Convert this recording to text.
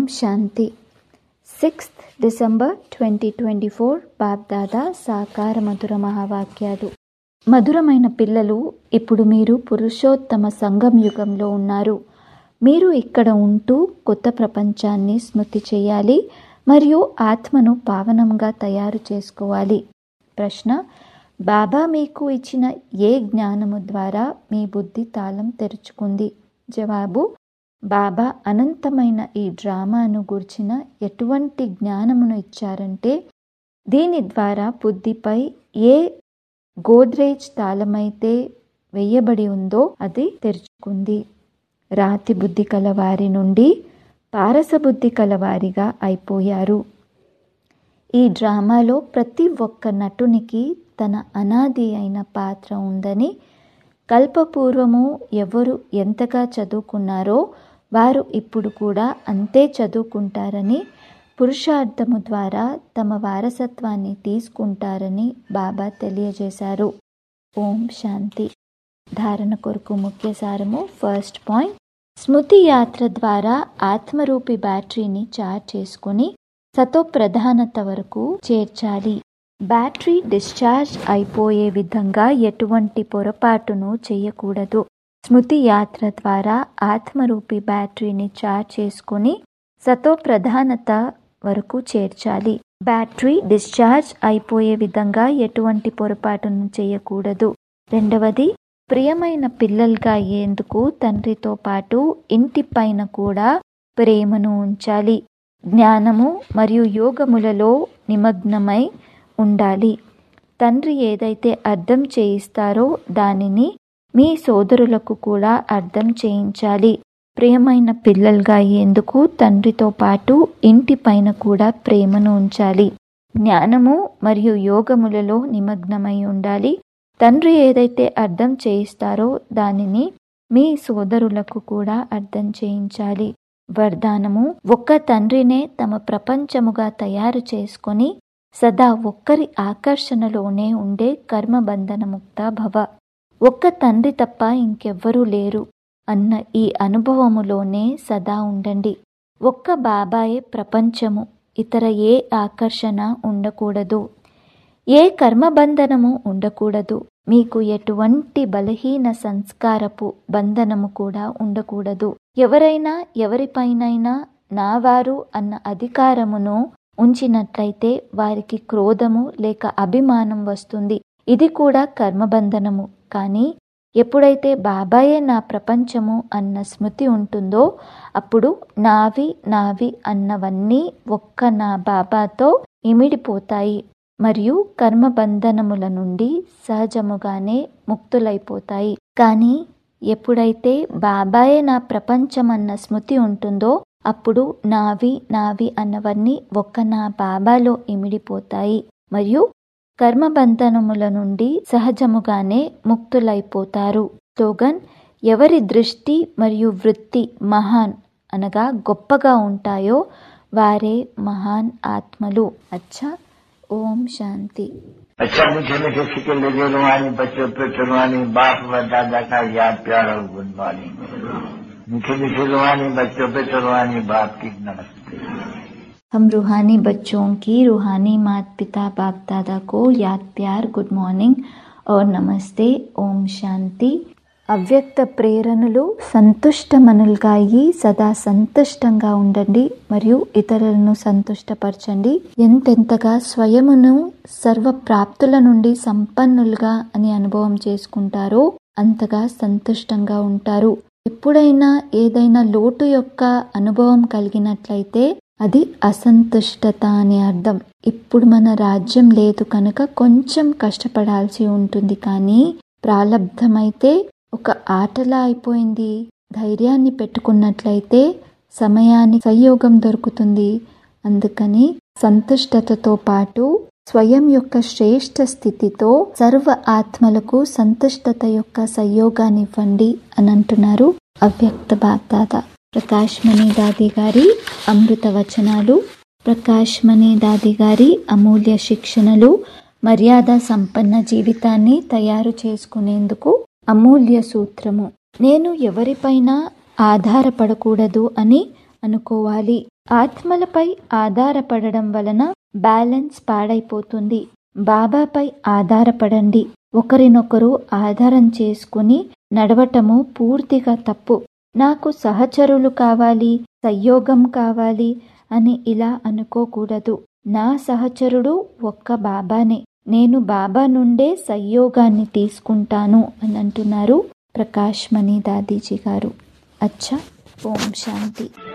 శాంతి sixth December twenty twenty four Bapdada సాకార మధుర మహావాక్యాలు మధురమైన పిల్లలు ఇప్పుడు మీరు పురుషోత్తమ సంగం యుగంలో ఉన్నారు మీరు ఇక్కడ ఉంటూ కొత్త ప్రపంచాన్ని స్మృతి చేయాలి మరియు ఆత్మను పావనంగా తయారు చేసుకోవాలి ప్రశ్న బాబా మీకు ఇచ్చిన ఏ జ్ఞానము ద్వారా మీ బుద్ధి తాళం తెరుచుకుంది జవాబు బాబా అనంతమైన ఈ డ్రామాను గుర్చిన ఎటువంటి జ్ఞానమును ఇచ్చారంటే దీని ద్వారా బుద్ధిపై ఏ గోద్రేజ్ తాళమైతే వేయబడి ఉందో అది తెరుచుకుంది రాతి బుద్ధి కలవారి నుండి పారస బుద్ధి కలవారిగా అయిపోయారు ఈ డ్రామాలో ప్రతి ఒక్క నటునికి తన అనాది అయిన పాత్ర ఉందని కల్పపూర్వము ఎవరు ఎంతగా చదువుకున్నారో వారు ఇప్పుడు కూడా అంతే చదువుకుంటారని పురుషార్థము ద్వారా తమ వారసత్వాన్ని తీసుకుంటారని బాబా తెలియజేశారు ఓం శాంతి ధారణ కొరకు ముఖ్య సారము ఫస్ట్ పాయింట్ స్మృతి యాత్ర ద్వారా ఆత్మరూపి బ్యాటరీని చార్జ్ చేసుకుని సతో ప్రధానత వరకు చేర్చాలి బ్యాటరీ డిశ్చార్జ్ అయిపోయే విధంగా ఎటువంటి పొరపాటును చేయకూడదు స్మృతి యాత్ర ద్వారా ఆత్మరూపి బ్యాటరీని చార్జ్ చేసుకుని సతో ప్రధానత వరకు చేర్చాలి బ్యాటరీ డిశ్చార్జ్ అయిపోయే విధంగా ఎటువంటి పొరపాటును చేయకూడదు రెండవది ప్రియమైన పిల్లలుగా అయ్యేందుకు తండ్రితో పాటు ఇంటి పైన కూడా ప్రేమను ఉంచాలి జ్ఞానము మరియు యోగములలో నిమగ్నమై ఉండాలి తండ్రి ఏదైతే అర్థం చేయిస్తారో దానిని మీ సోదరులకు కూడా అర్థం చేయించాలి ప్రియమైన పిల్లలుగా అయ్యేందుకు తండ్రితో పాటు ఇంటి పైన కూడా ప్రేమను ఉంచాలి జ్ఞానము మరియు యోగములలో నిమగ్నమై ఉండాలి తండ్రి ఏదైతే అర్థం చేయిస్తారో దానిని మీ సోదరులకు కూడా అర్థం చేయించాలి వరదానము ఒక్క తండ్రినే తమ ప్రపంచముగా తయారు చేసుకొని సదా ఒక్కరి ఆకర్షణలోనే ఉండే కర్మబంధనముక్త భవ ఒక్క తండ్రి తప్ప ఇంకెవ్వరూ లేరు అన్న ఈ అనుభవములోనే సదా ఉండండి ఒక్క బాబాయే ప్రపంచము ఇతర ఏ ఆకర్షణ ఉండకూడదు ఏ కర్మబంధనము ఉండకూడదు మీకు ఎటువంటి బలహీన సంస్కారపు బంధనము కూడా ఉండకూడదు ఎవరైనా ఎవరిపైనైనా నావారు అన్న అధికారమును ఉంచినట్లయితే వారికి క్రోధము లేక అభిమానం వస్తుంది ఇది కూడా కర్మబంధనము కానీ ఎప్పుడైతే బాబాయే నా ప్రపంచము అన్న స్మృతి ఉంటుందో అప్పుడు నావి నావి అన్నవన్నీ ఒక్క నా బాబాతో ఇమిడిపోతాయి మరియు కర్మబంధనముల నుండి సహజముగానే ముక్తులైపోతాయి కానీ ఎప్పుడైతే బాబాయే నా ప్రపంచమన్న స్మృతి ఉంటుందో అప్పుడు నావి నావి అన్నవన్నీ ఒక్క నా బాబాలో ఇమిడిపోతాయి మరియు కర్మబంధనముల నుండి సహజముగానే ముక్తులైపోతారు స్లోగన్ ఎవరి దృష్టి మరియు వృత్తి మహాన్ అనగా గొప్పగా ఉంటాయో వారే మహాన్ ఆత్మలు అచ్చా ఓం శాంతి अच्छा मीठे मीठे सिक्के लगे रुहानी बच्चों पे चुनवानी बाप व दादा का याद प्यार और गुणवानी मीठे मीठे रुहानी बच्चों पे चुनवानी बाप की नमस्ते हम रूहानी बच्चों की रूहानी माता पिता बाप दादा को याद प्यार गुड మార్నింగ్ और నమస్తే ఓం శాంతి అవ్యక్త ప్రేరణలు సంతుష్టమనులుగా అయ్యి సదా సంతుష్టంగా ఉండండి మరియు ఇతరులను సంతుష్టపరచండి ఎంతెంతగా స్వయమును సర్వ ప్రాప్తుల నుండి సంపన్నులుగా అని అనుభవం చేసుకుంటారో అంతగా సంతుష్టంగా ఉంటారు ఎప్పుడైనా ఏదైనా లోటు యొక్క అనుభవం కలిగినట్లయితే అది అసంతుష్టత అని అర్థం ఇప్పుడు మన రాజ్యం లేదు కనుక కొంచెం కష్టపడాల్సి ఉంటుంది కానీ ప్రాలబ్ధమైతే ఒక ఆటలా అయిపోయింది ధైర్యాన్ని పెట్టుకున్నట్లయితే సమయానికి సంయోగం దొరుకుతుంది అందుకని సంతుష్టతతో పాటు స్వయం యొక్క శ్రేష్ఠ స్థితితో సర్వ ఆత్మలకు సంతుష్టత యొక్క సంయోగాన్ని ఇవ్వండి అని అంటున్నారు అవ్యక్త బాప్దాద ప్రకాష్ మణి దాది గారి అమృత వచనాలు ప్రకాష్ మణి దాది గారి అమూల్య శిక్షణలు మర్యాద సంపన్న జీవితాన్ని తయారు చేసుకునేందుకు అమూల్య సూత్రము నేను ఎవరిపైనా ఆధారపడకూడదు అని అనుకోవాలి ఆత్మలపై ఆధారపడడం వలన బ్యాలెన్స్ పాడైపోతుంది బాబాపై ఆధారపడండి ఒకరినొకరు ఆధారం చేసుకుని నడవటము పూర్తిగా తప్పు నాకు సహచరులు కావాలి సంయోగం కావాలి అని ఇలా అనుకోకూడదు నా సహచరుడు ఒక్క బాబానే నేను బాబా నుండే సంయోగాన్ని తీసుకుంటాను అని అంటున్నారు ప్రకాష్ మణి దాదీజీ గారు అచ్చా ఓం శాంతి